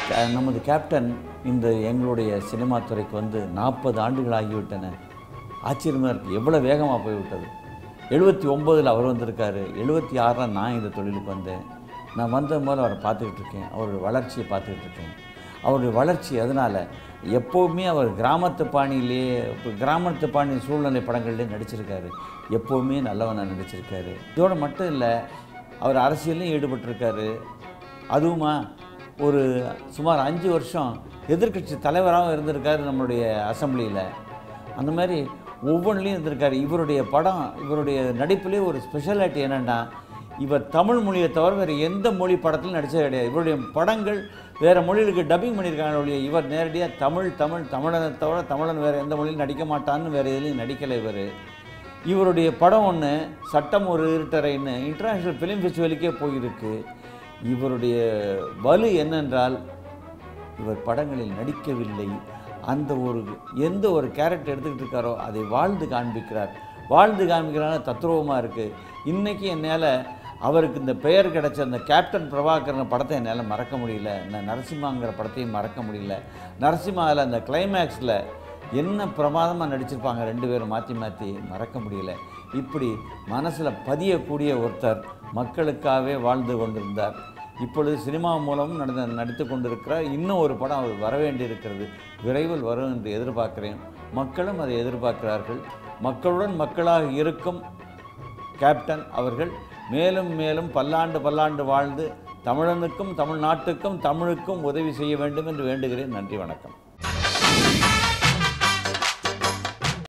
அஹ், நமது கேப்டன் இந்த எங்களுடைய சினிமா துறைக்கு வந்து நாற்பது ஆண்டுகள் ஆகிவிட்டன ஆச்சரியமாக இருக்குது எவ்வளோ வேகமாக போய்விட்டது எழுபத்தி ஒம்போதில் அவர் வந்திருக்காரு எழுபத்தி ஆறில் நான் இந்த தொழிலுக்கு வந்தேன் நான் வந்த முதல்ல அவரை பார்த்துக்கிட்டு இருக்கேன் அவருடைய வளர்ச்சியை பார்த்துக்கிட்டு இருக்கேன் அவருடைய வளர்ச்சி அதனால் எப்போவுமே அவர் கிராமத்து பாணியிலேயே இப்போ கிராமத்து பாணி சூழ்நிலை படங்கள்லேயே நடிச்சிருக்காரு எப்போவுமே நல்லவனாக நடிச்சிருக்காரு இதோடு மட்டும் இல்லை அவர் அரசியல்லையும் ஈடுபட்டிருக்காரு அதுவுமா ஒரு சுமார் அஞ்சு வருஷம் எதிர்க்கட்சி தலைவராகவும் இருந்திருக்காரு நம்மளுடைய அசெம்பிளியில் அந்த மாதிரி ஒவ்வொன்றிலையும் இருந்திருக்காரு இவருடைய படம் இவருடைய நடிப்புலேயே ஒரு ஸ்பெஷாலிட்டி என்னென்னா இவர் தமிழ் மொழியை தவிர வேறு எந்த மொழி படத்திலும் நடித்தது கிடையாது இவருடைய படங்கள் வேறு மொழிகளுக்கு டப்பிங் பண்ணியிருக்காங்க ஒழிய இவர் நேரடியாக தமிழ் தமிழ் தமிழனை தவிர தமிழன் வேறு எந்த மொழியிலும் நடிக்க மாட்டான்னு வேறு எதுலையும் நடிக்கலை இவர் இவருடைய படம் ஒன்று சட்டம் ஒரு இருட்டறைன்னு இன்டர்நேஷ்னல் ஃபிலிம் ஃபெஸ்டிவலுக்கே போயிருக்கு இவருடைய வலு என்னென்றால் இவர் படங்களில் நடிக்கவில்லை அந்த ஒரு எந்த ஒரு கேரக்டர் எடுத்துக்கிட்டு இருக்காரோ அதை வாழ்ந்து காண்பிக்கிறார் வாழ்ந்து காண்பிக்கிறான தத்ரூபமாக இருக்குது இன்றைக்கி என்னால் அவருக்கு இந்த பெயர் கிடைச்ச அந்த கேப்டன் பிரபாகரன் படத்தை என்னால் மறக்க முடியல இந்த நரசிம்மாங்கிற படத்தையும் மறக்க முடியல நரசிம்மாவில் அந்த கிளைமேக்ஸில் என்ன பிரமாதமாக நடிச்சிருப்பாங்க ரெண்டு பேரும் மாற்றி மாற்றி மறக்க முடியல இப்படி மனசில் பதியக்கூடிய ஒருத்தர் மக்களுக்காகவே வாழ்ந்து கொண்டிருந்தார் இப்பொழுது சினிமா மூலமும் நடந்த நடித்து கொண்டிருக்கிறார் இன்னும் ஒரு படம் அவர் வர வேண்டியிருக்கிறது விரைவில் வரும் என்று எதிர்பார்க்கிறேன் மக்களும் அதை எதிர்பார்க்கிறார்கள் மக்களுடன் மக்களாக இருக்கும் கேப்டன் அவர்கள் மேலும் மேலும் பல்லாண்டு பல்லாண்டு வாழ்ந்து தமிழனுக்கும் தமிழ்நாட்டுக்கும் தமிழுக்கும் உதவி செய்ய வேண்டும் என்று வேண்டுகிறேன் நன்றி வணக்கம்